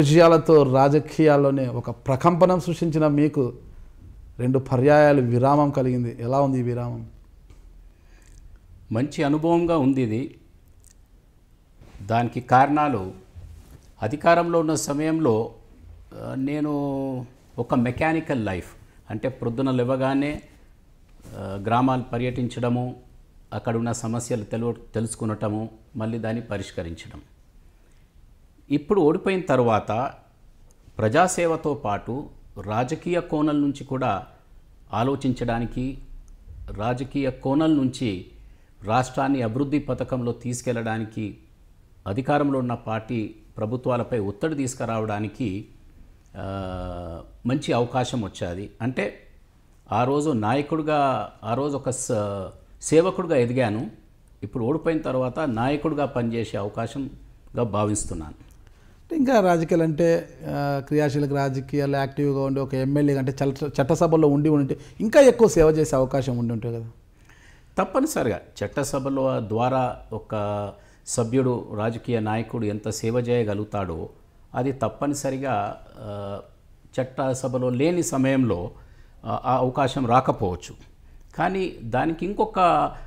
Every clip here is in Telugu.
విజయాలతో రాజకీయాల్లోనే ఒక ప్రకంపనం సృష్టించిన మీకు రెండు పర్యాయాలు విరామం కలిగింది ఎలా ఉంది ఈ విరామం మంచి అనుభవంగా ఉంది ఇది దానికి కారణాలు అధికారంలో ఉన్న సమయంలో ఆ, నేను ఒక మెకానికల్ లైఫ్ అంటే ప్రొద్దున లేవగానే ఆ, గ్రామాలు పర్యటించడము అక్కడ ఉన్న సమస్యలు తెలు తెలుసుకునటము మళ్ళీ దాన్ని పరిష్కరించడం ఇప్పుడు ఓడిపోయిన తర్వాత ప్రజాసేవతో పాటు రాజకీయ కోణం నుంచి కూడా ఆలోచించడానికి రాజకీయ కోణం నుంచి రాష్ట్రాన్ని అభివృద్ధి పథకంలో తీసుకెళ్లడానికి అధికారంలో ఉన్న పార్టీ ప్రభుత్వాలపై ఒత్తిడి తీసుకురావడానికి ఆ, మంచి అవకాశం వచ్చేది అంటే ఆ రోజు నాయకుడిగా ఆ రోజు ఒక స- సేవకుడిగా ఎదిగాను ఇప్పుడు ఓడిపోయిన తర్వాత నాయకుడిగా పనిచేసే అవకాశంగా భావిస్తున్నాను అంటే ఇంకా రాజకీయాలు అంటే ఆ, క్రియాశీలక రాజకీయాలు యాక్టివ్గా ఉండి ఒక ఎమ్మెల్యే అంటే చట్ట చట్టసభలో ఉండి ఉంటే ఇంకా ఎక్కువ సేవ చేసే అవకాశం ఉండి ఉంటుంది కదా తప్పనిసరిగా చట్టసభలో ద్వారా ఒక సభ్యుడు రాజకీయ నాయకుడు ఎంత సేవ చేయగలుగుతాడో అది తప్పనిసరిగా ఆ, చట్టసభలో లేని సమయంలో ఆ, ఆ అవకాశం రాకపోవచ్చు కానీ దానికి ఇంకొక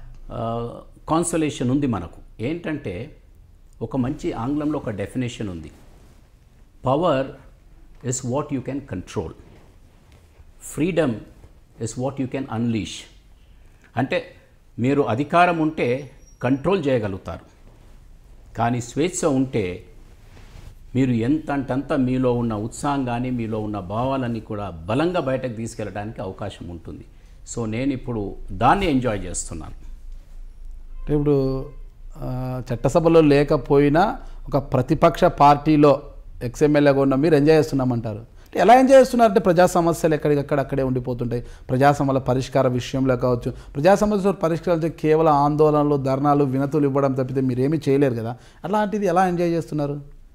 కాన్సలేషన్ ఉంది మనకు ఏంటంటే ఒక మంచి ఆంగ్లంలో ఒక డెఫినేషన్ ఉంది power is what you can control freedom is what you can unleash అంటే మీరు అధికారం ఉంటే కంట్రోల్ చేయగలుగుతారు కానీ స్వేచ్ఛ ఉంటే మీరు ఎంత అంతంత మీలో ఉన్న ఉత్సాహం కానీ మీలో ఉన్న భావాలన్నీ కూడా బలంగా బయటకు తీసుకెళ్ళడానికి అవకాశం ఉంటుంది సో నేను ఇప్పుడు దాన్ని ఎంజాయ్ చేస్తున్నాను అంటే ఇప్పుడు ఆ, చట్టసభలో లేకపోయినా ఒక ప్రతిపక్ష పార్టీలో ఎక్స్ఎమ్మెల్యేగా ఉన్న మీరు ఎంజాయ్ చేస్తున్నామంటారు అంటే ఎలా ఎంజాయ్ చేస్తున్నారు అంటే ప్రజా సమస్యలు ఎక్కడికక్కడ అక్కడే ఉండిపోతుంటాయి ప్రజా సమస్యల పరిష్కార విషయంలో కావచ్చు ప్రజా సమస్యల పరిష్కారాలు కేవలం ఆందోళనలు ధర్నాలు వినతులు ఇవ్వడం తప్పితే మీరేమీ చేయలేరు కదా అలాంటిది ఎలా ఎంజాయ్ చేస్తున్నారు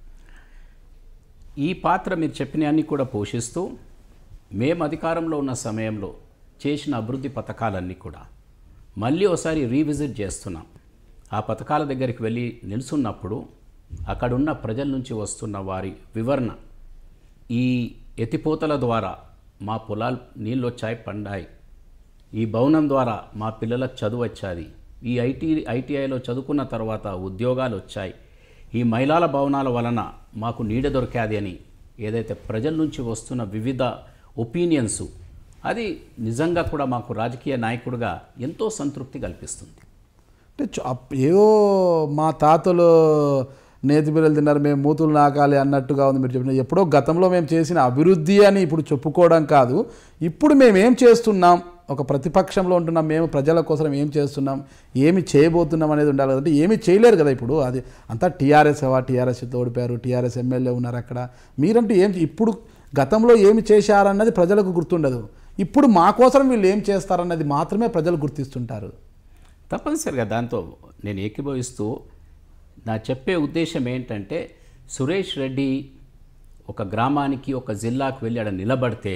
ఈ పాత్ర మీరు చెప్పినవన్నీ కూడా పోషిస్తూ మేము అధికారంలో ఉన్న సమయంలో చేసిన అభివృద్ధి పథకాలన్నీ కూడా మళ్ళీ ఒకసారి రీవిజిట్ చేస్తున్నాం ఆ పథకాల దగ్గరికి వెళ్ళి నిలుచున్నప్పుడు అక్కడున్న ప్రజల నుంచి వస్తున్న వారి వివరణ ఈ ఎత్తిపోతల ద్వారా మా పొలాలు నీళ్ళు వచ్చాయి పండాయి ఈ భవనం ద్వారా మా పిల్లలకు చదువు వచ్చాది ఈ ఐటీ ఐటీఐలో చదువుకున్న తర్వాత ఉద్యోగాలు వచ్చాయి ఈ మహిళల భవనాల వలన మాకు నీడ దొరికాది అని ఏదైతే ప్రజల నుంచి వస్తున్న వివిధ ఒపీనియన్స్ అది నిజంగా కూడా మాకు రాజకీయ నాయకుడిగా ఎంతో సంతృప్తి కల్పిస్తుంది అంటే చ- అప్- ఏవో మా తాతలు నేతి బిర్రలు తిన్నారు మేము మూతులు నాకాలి అన్నట్టుగా ఉంది మీరు చెప్పిన ఎప్పుడో గతంలో మేము చేసిన అభివృద్ధి అని ఇప్పుడు చెప్పుకోవడం కాదు ఇప్పుడు మేము ఏం చేస్తున్నాం ఒక ప్రతిపక్షంలో ఉంటున్నాం మేము ప్రజల కోసం ఏం చేస్తున్నాం ఏమి చేయబోతున్నాం అనేది ఉండాలి కదంటే ఏమీ చేయలేరు కదా ఇప్పుడు అది అంతా టీఆర్ఎస్ అవా టీఆర్ఎస్ ఓడిపోయారు టీఆర్ఎస్ ఎమ్మెల్యే ఉన్నారు అక్కడ మీరంటూ ఏం ఇప్పుడు గతంలో ఏమి చేశారన్నది ప్రజలకు గుర్తుండదు ఇప్పుడు మా కోసం వీళ్ళు ఏం చేస్తారన్నది మాత్రమే ప్రజలు గుర్తిస్తుంటారు తప్పనిసరిగా దాంతో నేను ఏకీభవిస్తూ నా చెప్పే ఉద్దేశం ఏంటంటే సురేష్ రెడ్డి ఒక గ్రామానికి ఒక జిల్లాకు వెళ్ళి ఆడ నిలబడితే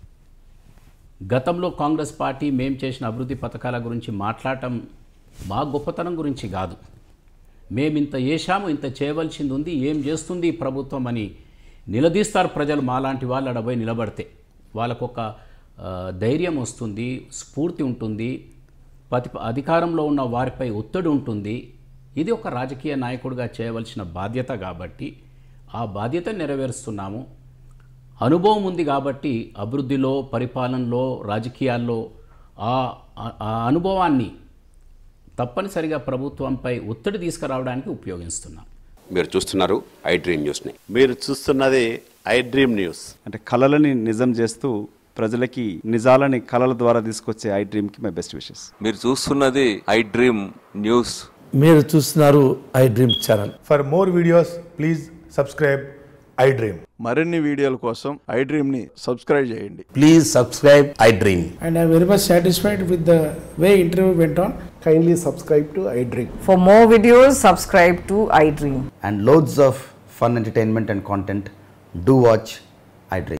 గతంలో కాంగ్రెస్ పార్టీ మేం చేసిన అభివృద్ధి పథకాల గురించి మాట్లాడటం మా గొప్పతనం గురించి కాదు మేము ఇంత చేశాము ఇంత చేయవలసింది ఉంది ఏం చేస్తుంది ఈ ప్రభుత్వం అని నిలదీస్తారు ప్రజలు మాలాంటి వాళ్ళు ఆడ పోయి నిలబడితే వాళ్ళకు ఒక ఆ, ధైర్యం వస్తుంది స్ఫూర్తి ఉంటుంది ప్రతి అధికారంలో ఉన్న వారిపై ఒత్తిడి ఉంటుంది ఇది ఒక రాజకీయ నాయకుడిగా చేయవలసిన బాధ్యత కాబట్టి ఆ బాధ్యత నెరవేరుస్తున్నాము అనుభవం ఉంది కాబట్టి అభివృద్ధిలో పరిపాలనలో రాజకీయాల్లో ఆ ఆ- ఆ అనుభవాన్ని తప్పనిసరిగా ప్రభుత్వంపై ఒత్తిడి తీసుకురావడానికి ఉపయోగిస్తున్నాం మీరు చూస్తున్నారు ఐ డ్రీమ్ న్యూస్ని మీరు చూస్తున్నది ఐ డ్రీమ్ న్యూస్ అంటే కళలని నిజం చేస్తూ ప్రజలకి నిజాలని కళల ద్వారా తీసుకొచ్చే ఐ డ్రీమ్కి మై బెస్ట్ విషెస్ మీరు చూస్తున్నది ఐ డ్రీమ్ న్యూస్ మీరు చూస్తున్నారు iDream channel For more videos, please subscribe iDream. మరిన్ని వీడియోల కోసం ఐ డ్రీమ్ని సబ్స్క్రైబ్ చేయండి please subscribe iDream and I'm very much satisfied with the way interview went on. Kindly subscribe to iDream. For more videos, subscribe to iDream. and loads of fun entertainment and content, do watch iDream.